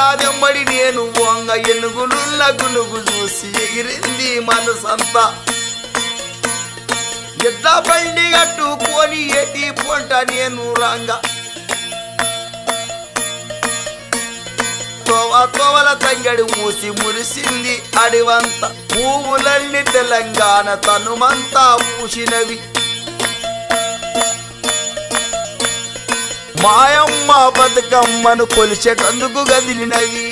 దెమ్మడి నేను వంగ ఎనుగులున్న గునుగు చూసి ఎగిరింది మనసంతా ఎడ్ల బండి కట్టుకొని ఎటి పొంట నేను రంగ తోవ తోవల తంగడి మూసి మురిసింది అడివంత పువ్వులన్నీ తెలంగాణ తనుమంతా పూసినవి మాయమ్మ బతుకమ్మను కొలిచేటందుకు గదిలినవి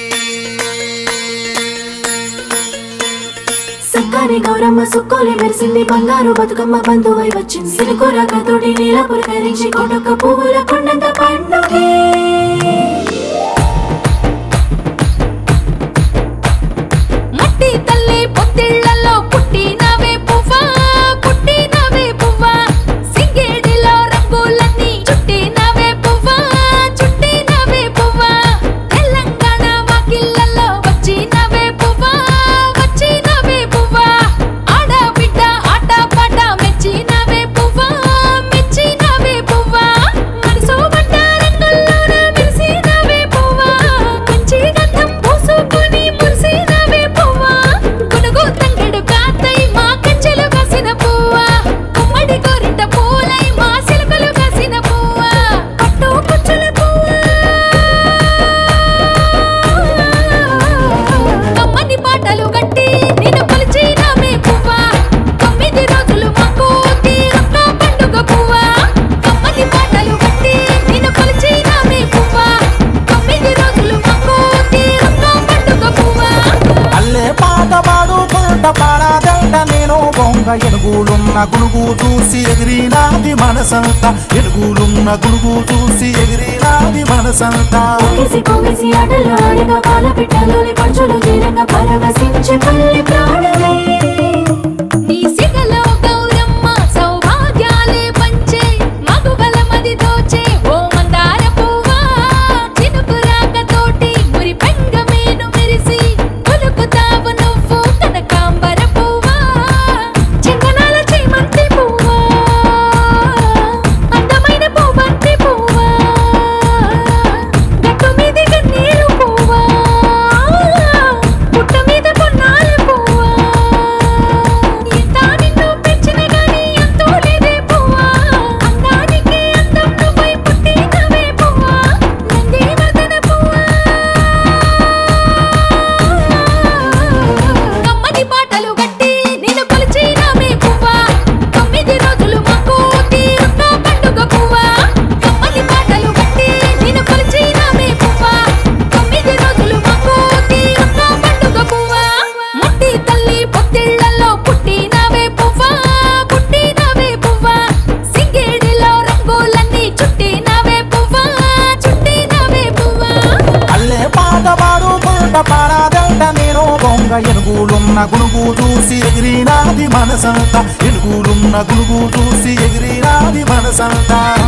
సక్కని గౌరమ్మ సుక్కోలి మెరిసింది బంగారు బతుకమ్మ బంధువై వచ్చింది సినుకు రకతోటి నీల పులకరించి కొడుక పువ్వుల కొండంత పండుగే మట్టి తల్లి పొత్తిళ్లలో పుట్టినవే పువ్వా పుట్టినవే పువ్వా సింగేడిలో రంగులన్నీ చుట్టినవే పువ్వా చుట్టినవే పువ్వా తెలంగాణ వాకిళ్లలో వచ్చినవే పువ్వా వచ్చినవే పువ్వా ఆడబిడ్డ ఆట పాట మెచ్చినవే పువ్వా మెచ్చినవే పువ్వా మనసు పడ్డ రంగుల్లోన మెరిసినవే పువ్వా మంచి గంధం పూసుకొని మురిసినవే పువ్వా గునుగు తంగెడు కాతై మా కంచెలు కాసిన పువ్వా గుమ్మడి గోరింట పూలై మా సిలుకలు కాసిన పువ్వా పట్టు కుచ్చుల పువ్వా కమ్మని పాటలు కట్టి నిన్ను కొలిచినామే పువ్వా తొమ్మిది రోజులు మాకు తీరొక్క పండుగ పువ్వా కమ్మని పాటలు కట్టి నిన్ను కొలిచినామే పువ్వా తొమ్మిది రోజులు మాకు తీరొక్క పండుగ పువ్వా అల్లే పాట పాడుకుంట పాడదంట నేను బొంగ ఎనుగులున్న గుడుగు చూసి ఎగిరినాది మనసంతా ఎనుగులున్న గుడుగు చూసి ఎగిరినాది మనసంతా పొంగేసి పొంగేసి ఆటలు ఆడగా పాల పిట్టలోని పంచులు చేరంగా పరవశించే పల్లి ప్రాణమే నీ సిగలో గౌరమ్మ సౌభాగ్యాలే పంచే మగువల మది దోచే ఓ మందార పువ్వా చినుకు రాకతోటి మురి పెంగమేను మెరిసి పులుకుతావు నువ్వు కనకాంబర పువ్వా చెంగనాల చేమంతి పువ్వా అందమైన పువ్వంతి పువ్వా గట్టు మీది గన్నీరు పువ్వా పుట్ట మీద పొన్నాల పువ్వా ఎంత నిన్ను పెంచిన గాని ఎంతో లేదే పువ్వా అందానికి అందం నువ్వై పుట్టినవే పువ్వా నంది వదన పువ్వా కమ్మని పాటలు గట్టి నిన్ను కొలిచినామే పువ్వా తొమ్మిది రోజులు మాకు తీరున్న పండుగ పువ్వా కమ్మని పాటలు గట్టి నిన్ను కొలిచినామే పువ్వా తొమ్మిది రోజులు మాకు తీరున్న పండుగ పువ్వా మట్టి తల్లి పొత్తిళ్లలో పుట్టినవే పువ్వా పుట్టినవే పువ్వా సింగేడిలో రంగులన్నీ చుట్టినవే పువ్వా చుట్టినవే పువ్వా అల్లే పాట పాడుకుంట పాడదంట నేను బొంగ ఎనుగులున్న గుడుగు చూసి ఎగిరినాది మనసంతా ఎనుగులున్న గుడుగు చూసి ఎగిరినాది మనసంతా